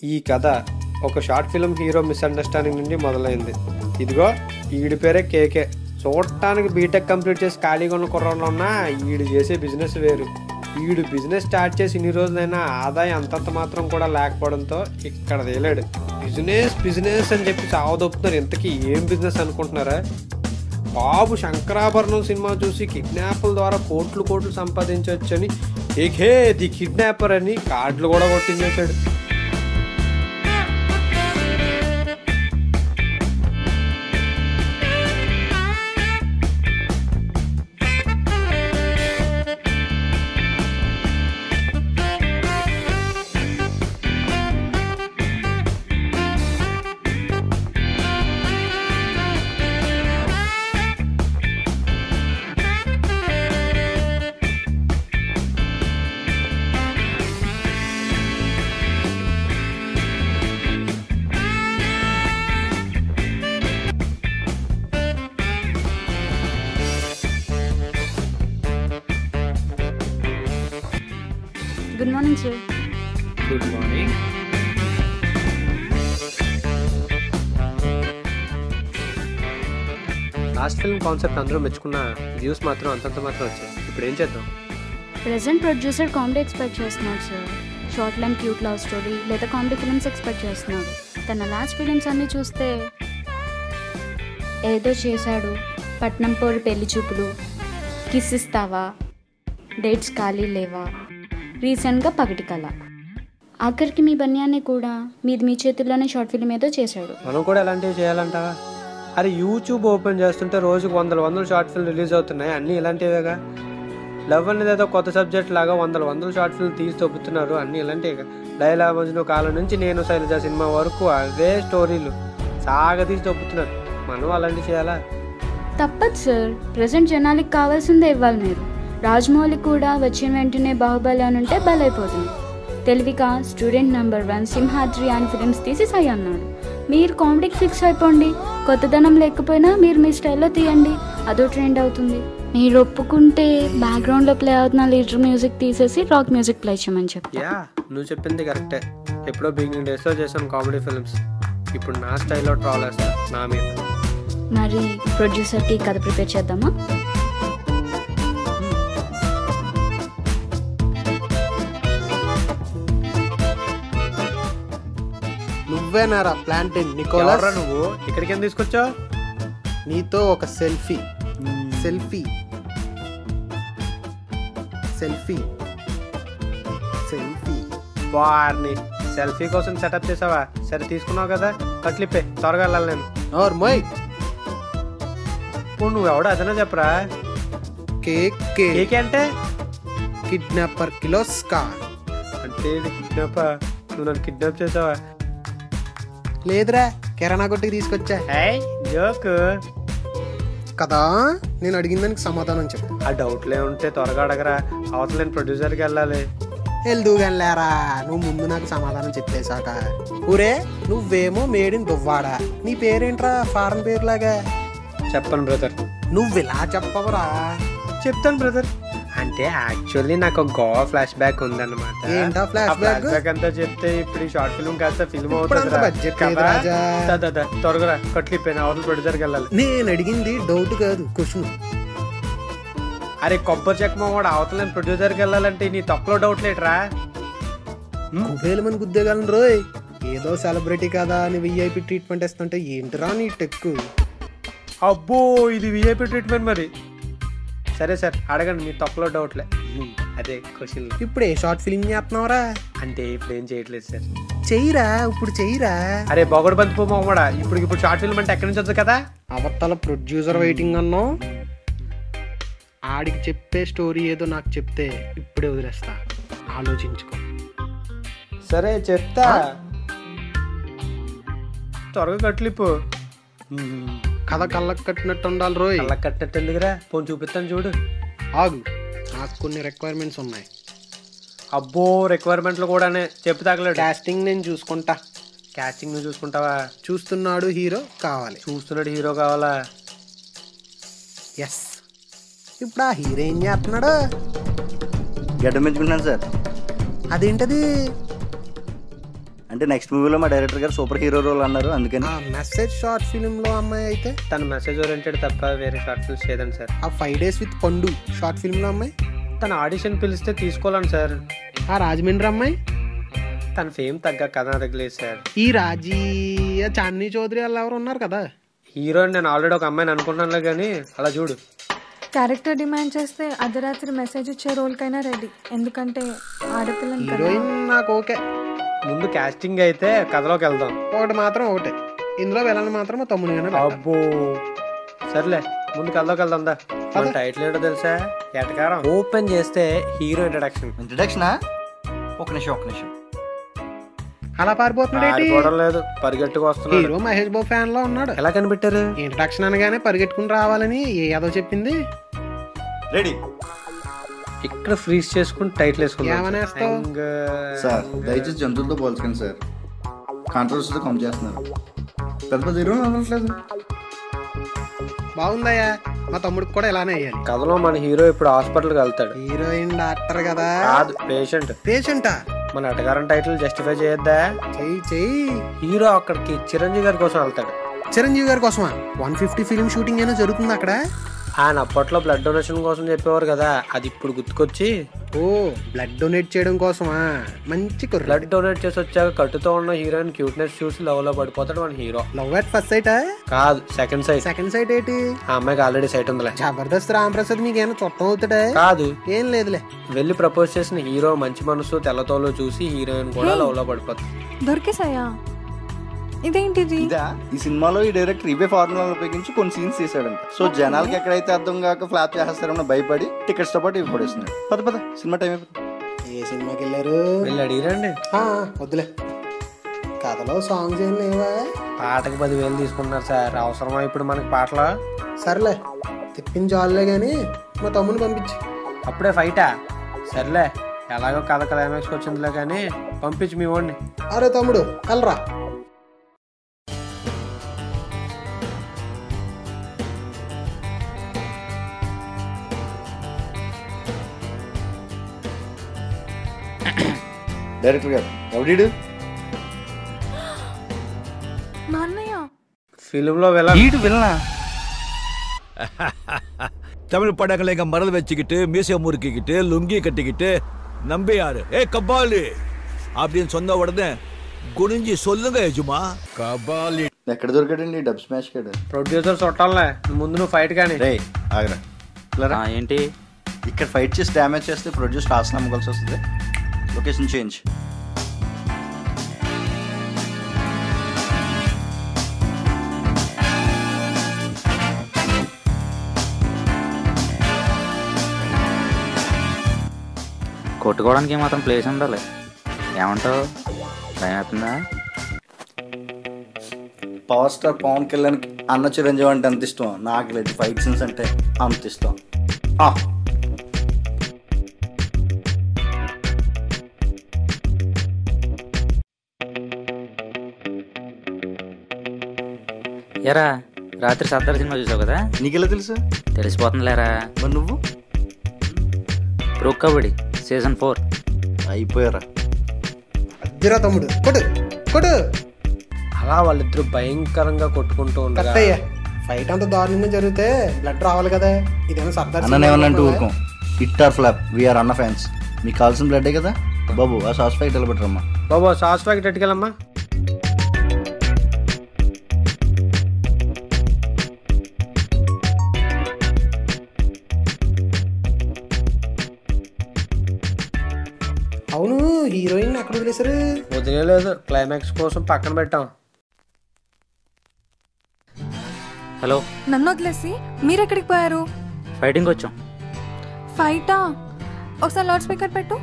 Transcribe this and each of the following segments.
ఈ కథ ఒక షార్ట్ ఫిల్మ్ హీరో మిస్అండర్స్టాండింగ్ నుండి మొదలైంది ఇదిగో ఈడి పేరే కేకే చూడటానికి బీటెక్ కంప్లీట్ చేసి ఖాళీగా ఉన్న కుర్రంలో ఉన్నా ఈడు చేసే బిజినెస్ వేరు ఈడు బిజినెస్ స్టార్ట్ చేసి ఇన్ని రోజులైనా ఆదాయం అంతంత మాత్రం కూడా లేకపోవడంతో ఇక్కడ తేలాడు బిజినెస్ బిజినెస్ అని చెప్పి చావదొప్పుతున్నారు ఇంతకీ ఏం బిజినెస్ అనుకుంటున్నారా బాబు శంకరాభరణం సినిమా చూసి కిడ్నాప్ల ద్వారా కోట్లు కోట్లు సంపాదించవచ్చని ఏకే ది కిడ్నాపర్ అని కార్డులు కూడా కొట్టించేశాడు good morning sir good morning last film concept అందరూ మెచ్చుకున్న వ్యూస్ మాత్రం అంతంత మాత్రం వచ్చాయి ఇప్పుడు ఏం చేద్దాం ప్రెసెంట్ ప్రొడ్యూసర్ కామెడీ ఎక్స్పెక్ట్ చేస్తున్నాడు sir short lime cute love story లేదా కామెడీ ఫిల్మ్స్ ఎక్స్పెక్ట్ చేస్తున్నాడు తన లాస్ట్ ఫిలిమ్స్ అన్నీ చూస్తే ఏదో చేశాడు పట్నం పోరు పెళ్లి చూపులు కిస్ ఇస్తావా డేట్స్ ఖాళీ లేవా రీసెంట్గా పగటి కళ ఆఖరికి మీ బన్యాన్ని కూడా మీది మీ చేతుల్లోనే షార్ట్ ఫిల్మ్ ఏదో చేశాడు మనం కూడా ఎలాంటివి చేయాలంటావా అరే యూట్యూబ్ ఓపెన్ చేస్తుంటే రోజుకు వందల వందల షార్ట్ ఫిల్మ్ రిలీజ్ అవుతున్నాయి అన్నీ ఇలాంటివేగా లవ్ అనేది ఏదో కొత్త సబ్జెక్ట్ లాగా వందల వందల షార్ట్ ఫిల్మ్ తీసి తొప్పుతున్నారు అన్నీ ఇలాంటివి లైలా మజ్ను కాలం నుంచి నేను శైలజ సినిమా వరకు అవే స్టోరీలు సాగతీసి తొప్పుతున్నారు మనం అలాంటివి చేయాలా తప్పదు సార్ ప్రజెంట్ జనాలకి కావాల్సిందే ఇవ్వాలి మీరు రాజమౌళి కూడా వచ్చిన వెంటనే బాహుబలి అని ఉంటే బలైపోతుంది తెలివిగా స్టూడెంట్ నెంబర్ వన్ సింహాద్రి అని ఫిలిమ్స్ తీసి సై అన్నాడు మీరు కామెడీకి ఫిక్స్ అయిపోండి కొత్తదనం లేకపోయినా మీరు మీ స్టైల్లో తీయండి అదో ట్రెండ్ అవుతుంది మీరు ఒప్పుకుంటే బ్యాక్గ్రౌండ్లో ప్లే అవుతున్న లీడర్ మ్యూజిక్ తీసేసి రాక్ మ్యూజిక్ ప్లే చేయమని చెప్పి యా నువ్వు చెప్పింది కరెక్టే ఎప్పుడో బిగినింగ్ డేస్లో చేశాను కామెడీ ఫిల్మ్స్ ఇప్పుడు నా స్టైల్లో ట్రావెల్ వేస్తా నా మీద మరి ప్రొడ్యూసర్కి కథ ప్రిపేర్ చేద్దామా నువ్వేనారా ప్లాంటైన్ ఎవర్రా నికోలస్ నువ్వు ఇక్కడికి ఏం తీసుకొచ్చావు నీతో ఒక సెల్ఫీ సెల్ఫీ సెల్ఫీ సెల్ఫీ వారిని సెల్ఫీ కోసం సెటప్ చేసావా సరే తీసుకున్నావు కదా కట్లిప్పే త్వరగా వెళ్ళాలి నేను ఆర్ మై ఇప్పుడు నువ్వు ఎవడో అదనా చెప్పరా కేక్ కే ఏకే అంటే కిడ్నాపర్ కిలోస్కా అంటే కిడ్నాప్ నువ్వు నన్ను కిడ్నాప్ చేసావా లేదురా కిరాణా కొట్టుకి తీసుకొచ్చా ఏయ్ జోక్ కదా నేను అడిగిన దానికి సమాధానం చెప్పు ఆ డౌట్లే ఉంటే త్వరగా అడగరా అవతల నేను ప్రొడ్యూసర్కి వెళ్ళాలి వెళ్దూగాని లేరా నువ్వు ముందు నాకు సమాధానం చెప్పేశాక ఊరే నువ్వేమో మేడిన్ దువ్వాడా నీ పేరేంట్రా ఫారెన్ పేరులాగా చెప్పను బ్రదర్ నువ్వు ఇలా చెప్పవరా చెప్తాను బ్రదర్ అంటే యాక్చువల్లీ నాకు ఒక గోవా ఫ్లాష్ బ్యాక్ ఉందన్నమాట ఏంటా flashback? ఫ్లాష్ బ్యాక్ అంతా చెప్తే ఇప్పుడు ఈ షార్ట్ ఫిల్మ్ కాస్త ఫిల్మ్ ఇప్పుడంత అవుతుంది budget లేదు రాజా. త్వరగా కట్లిపోయిన అవతల ప్రొడ్యూసర్కి వెళ్ళాలి నేను అడిగింది డౌట్ కాదు క్వశ్చన్ అరే కొబ్బరి చెక్కమ కూడా అవతల నేను ప్రొడ్యూసర్కి వెళ్ళాలంటే నీ తప్పులో డౌట్ లేట్రా కుబేలు మన గుద్దేగలను రోయ్ ఏదో సెలబ్రిటీ కదా అని విఐపి ట్రీట్మెంట్ ఇస్తుంటే ఏంటిరా నీ టెక్కు అబ్బో ఇది విఐపి ట్రీట్మెంట్ మరి సరే సార్ అడగండి మీ తప్పులో డౌట్లే అదే క్వశ్చన్ ఇప్పుడు ఏ షార్ట్ ఫిల్మ్ చేస్తున్నావురా అంటే ఇప్పుడు ఏం చేయట్లేదు సార్ చెయ్యిరా ఇప్పుడు చెయ్యిరా అరే బొగడు బంతి పోమా కూడా ఇప్పుడు ఇప్పుడు షార్ట్ ఫిల్మ్ అంటే ఎక్కడి నుంచి వస్తుంది కదా అవతల ప్రొడ్యూసర్ వెయిటింగ్ అన్నావు ఆడికి చెప్పే స్టోరీ ఏదో నాకు చెప్తే ఇప్పుడే వదిలేస్తా ఆలోచించుకో సరే చెప్తా త్వరగా కట్లిప్పు కథ కళ్ళకు కట్టినట్టు ఉండాలి రోయ్ అలా కట్టినట్టు ఎందుకురా పోనీ చూపిస్తాను చూడు ఆగు నాకు కొన్ని రిక్వైర్మెంట్స్ ఉన్నాయి అబ్బో రిక్వైర్మెంట్లు కూడానే చెప్పు తగలడు కాస్టింగ్ నేను చూసుకుంటా క్యాచింగ్ నువ్వు చూసుకుంటావా చూస్తున్నాడు హీరో కావాలి చూస్తున్నాడు హీరో కావాలా ఎస్ ఇప్పుడు ఆ హీరో ఏం చేస్తున్నాడు గడ్డ పెంచుకుంటున్నాను సార్ అదేంటది అంటే నెక్స్ట్ మూవీలో మా డైరెక్టర్ గారు సూపర్ హీరో రోల్ అన్నారు అందుకని ఆ మెసేజ్ షార్ట్ ఫిల్మ్ లో అమ్మాయి అయితే తన మెసేజ్ ఓరియంటెడ్ తప్ప వేరే షార్ట్ ఫిల్మ్స్ చేయదండి సార్ ఆ five days with Pandu short film లో అమ్మాయి తన ఆడిషన్ పిలిస్తే తీసుకోవాలని సార్ ఆ రాజమండ్రి అమ్మాయి తన ఫేమ్ తగ్గ కథ తగ్గలేదు సార్ ఈ రాజీ ఆ చాందనీ చౌదరి వాళ్ళు ఎవరు ఉన్నారు కదా హీరోయిన్ నేను ఆల్రెడీ ఒక అమ్మాయిని అనుకున్నాను కానీ అలా చూడు క్యారెక్టర్ డిమాండ్ చేస్తే అర్ధరాత్రి మెసేజ్ ఇచ్చే రోల్కైనా రెడీ ఎందుకంటే ఆడపిల్లని కదా హీరోయిన్ నాకు ఓకే ముందు కాస్టింగ్ అయితే కథలోకి వెళ్దాం ఒకటి మాత్రం ఒకటే ఇందులో వెళ్ళని మాత్రం మా తమ్ముడు అబ్బో సర్లే ముందు కథలోకి వెళ్దాం దా మన టైటిల్ ఏంటో తెలుసా ఎటకారం ఓపెన్ చేస్తే హీరో ఇంట్రడక్షన్ ఇంట్రడక్షనా ఒక నిమిషం ఒక నిమిషం అలా పారిపోతున్నాడు ఆడిపోవడం లేదు పరిగెట్టుకు వస్తున్నాడు హీరో మహేష్ బాబు ఫ్యాన్ లో ఉన్నాడు ఎలా కనిపెట్టారు ఇంట్రడక్షన్ అనగానే పరిగెట్టుకుని రావాలని ఏ ఏదో చెప్పింది రెడీ ఇక్కడ ఫ్రీజ్ చేసుకుని టైటిల్ వేసుకున్నాం ఏమనేస్తావ్? ఇంకా సార్ దయచేసి జంతువులతో పోల్చకండి సార్ కాంట్రవర్సీతో కమ్ చేస్తున్నారు పెద్ద పెద్ద హీరో అనట్లేదు బాగుందయ్యా మా తమ్ముడికి కూడా ఇలానే అయ్యాలి కథలో మన హీరో ఇప్పుడు హాస్పిటల్కి వెళ్తాడు హీరోయిన్ డాక్టర్ కదా కాదు పేషెంట్ పేషెంటా మన అటగారం టైటిల్ జస్టిఫై చేయొద్దా చెయ్యి చెయ్యి హీరో అక్కడికి చిరంజీవి గారి కోసం వెళ్తాడు చిరంజీవి గారి కోసమా వన్ ఫిఫ్టీ ఫిల్మ్ షూటింగ్ అయినా జరుగుతుంది అక్కడ ఆయన అప్పట్లో బ్లడ్ డొనేషన్ కోసం చెప్పేవారు కదా అది ఇప్పుడు గుర్తుకొచ్చి ఓ బ్లడ్ డొనేట్ చేయడం కోసమా మంచి కుర్ర బ్లడ్ డొనేట్ చేసి వచ్చాక కట్టుతో ఉన్న హీరోయిన్ క్యూట్నెస్ చూసి లవ్ లో పడిపోతాడు మన hero love at first sight కాదు సెకండ్ సైడ్ సెకండ్ సైట్ ఏంటి ఆ అమ్మాయికి ఆల్రెడీ సైట్ ఉందిలే జబర్దస్త్ రాంప్రసాద్ మీకేమైనా చుట్టం అవుతాడా కాదు ఏం లేదులే వెళ్ళి ప్రపోజ్ చేసిన హీరో మంచి మనసు తెల్లతోలో చూసి హీరోయిన్ కూడా లవ్ లో పడిపోతుంది దొరికేసాయా ఇదేంటిది ఇదా ఈ సినిమాలో ఈ డైరెక్టర్ ఇవే ఫార్ములా ఉపయోగించి కొన్ని సీన్స్ తీసాడంట సో జనాలకి ఎక్కడైతే అర్థం కాక ఫ్లాప్ చేస్తారో భయపడి టికెట్స్ తో పాటు ఇవి పడేస్తున్నాడు పద పద సినిమా టైం అయిపోతుంది ఏ సినిమాకి వెళ్ళారు వెళ్ళి అడిగిరండి ఆ, వద్దులే కథలో సాంగ్స్ ఏం లేవా పాటకి పదివేలు తీసుకున్నారు సార్ అవసరమా ఇప్పుడు మనకి పాటలు సర్లే తిప్పించి చాలులే కానీ మా తమ్ముని పంపించి అప్పుడే ఫైటా సర్లే ఎలాగో కథ క్లైమాక్స్కి వచ్చిందిలే కానీ పంపించి మీ వాడిని అరే తమ్ముడు వెళ్ళరా డైరెక్టర్ గారు ఎవడీడు మా అన్నయ్య ఫిలింలో వెళ్ళాలి వీడు విలనా தமிழ் படங்களை இங்க மறந்து வச்சுக்கிட்டு மீசை முறுக்கிக்கிட்டு லுங்கி கட்டிக்கிட்டு நம்பியாரு ஏ கபாலி அப்படின்னு சொன்ன உடனே குனிஞ்சி சொல்லுங்க యజమా కబాలి ఎక్కడ దొరికాడండి డబ్ స్మాష్ కాడు ప్రొడ్యూసర్ చుట్టాలే ముందు నువ్వు ఫైట్ కానీ రే ఆగరా ఇలారా. ఏంటి ఇక్కడ ఫైట్ చేసి డ్యామేజ్ చేస్తే ప్రొడ్యూస్ కాస్ట్ నమ్మకాల్సి వస్తుంది లొకేషన్ చేంజ్ కొట్టుకోవడానికి మాత్రం ప్లేస్ ఉండాలి ఏమంటావు భయం అవుతుందా పవర్ స్టార్ పవన్ కళ్యాణ్ అన్న చిరంజీవి అంటే అంత ఇష్టం నాకు లేదు ఫైట్ సీన్స్ అంటే అంత ఇష్టం ఆ, ఎరా రాత్రి సర్దార్ సినిమా చూసావు కదా నీకెలా తెలుసు తెలిసిపోతుందిలేరా మరి నువ్వు ప్రో కబడ్డీ సీజన్ ఫోర్ అయిపోయారా అద్దిరా తమ్ముడు కొడు కొడు అలా వాళ్ళిద్దరు భయంకరంగా కొట్టుకుంటూ ఉండగా కట్టయ్యా ఫైట్ అంత దారుణంగా జరిగితే బ్లడ్ రావాలి కదా ఇదేమో సర్దార్ అన్న ఏమన్నా సినిమా ఊరుకోం హిట్ ఆర్ ఫ్లాప్ వీఆర్ అన్న ఫ్యాన్స్ మీకు కావాల్సిన బ్లడ్డే కదా బాబు ఆ సాస్ ఫైట్ వెళ్ళబెట్టరమ్మా బాబా సాస్ ప్యాకెట్ ఎట్టుకెళ్ళమ్మా అవును హీరోయిన్ ఎక్కడ వదిలేశారు వదిలేదు క్లైమాక్స్ కోసం పక్కన పెట్టాం హలో నన్ను వదిలేసి మీరెక్కడికి పోయారు ఫైటింగ్ వచ్చాం ఫైటా ఒకసారి లౌడ్ స్పీకర్ పెట్టు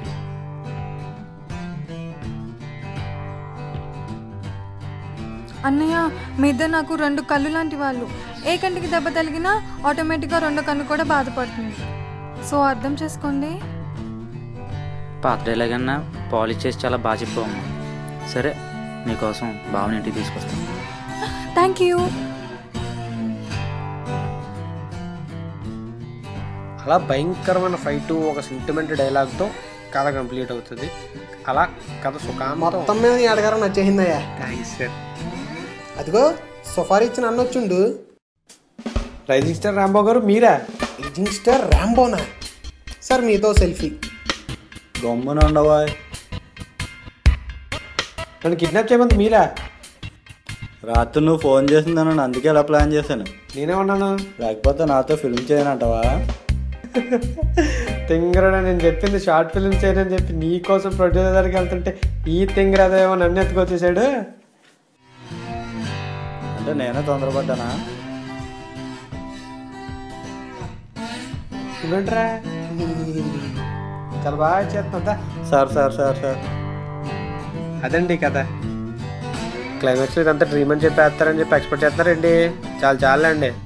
అన్నయ్య మీ ఇద్దరు నాకు రెండు కళ్ళు లాంటి వాళ్ళు ఏ కంటికి దెబ్బ తగిలినా ఆటోమేటిక్గా రెండో కన్ను కూడా బాధపడుతుంది సో అర్థం చేసుకోండి పాత డైలాగ్ అన్నా పాలిష్ చేసి చాలా బాగా చెప్పావమ్మా సరే నీకోసం బావని ఇంటికి తీసుకొస్తాను థ్యాంక్ యూ అలా భయంకరమైన ఫైట్ ఒక సెంటిమెంట్ డైలాగ్తో కథ కంప్లీట్ అవుతుంది అలా కథ సుఖాంతం మొత్తం మీద నీ అడగారం నచ్చేసిందయ్యా థ్యాంక్స్ సార్ అదిగో సుఫారీ ఇచ్చిన అన్న వచ్చిండు రైజింగ్ స్టార్ రాంబో గారు మీరా ఏజింగ్ స్టార్ ర్యాంబోనా సార్ మీతో సెల్ఫీ గమ్మున ఉండవా నన్ను కిడ్నాప్ చేయమంది మీరా రాత్రి నువ్వు ఫోన్ చేసిందని అందుకే ఇలా ప్లాన్ చేశాను నేనే ఉన్నాను లేకపోతే నాతో ఫిల్మ్ చేయనంటావా తింగరడా నేను చెప్పింది షార్ట్ ఫిల్మ్ చేయనని చెప్పి నీ కోసం ప్రొడ్యూసర్ దగ్గరికి వెళ్తుంటే ఈ తింగరదేమో నన్ను ఎత్తుకొచ్చేసాడు అంటే నేనే తొందరపడ్డానా నువ్వేంట్రా చాలా బాగా చేస్తున్నా సార్ సార్ సార్ సార్ అదండి కదా క్లైమాక్స్ ఇదంతా డ్రీమ్ అని చెప్పి వేస్తారని చెప్పి ఎక్స్పెక్ట్ చేస్తున్నారండి చాలా చాలా అండి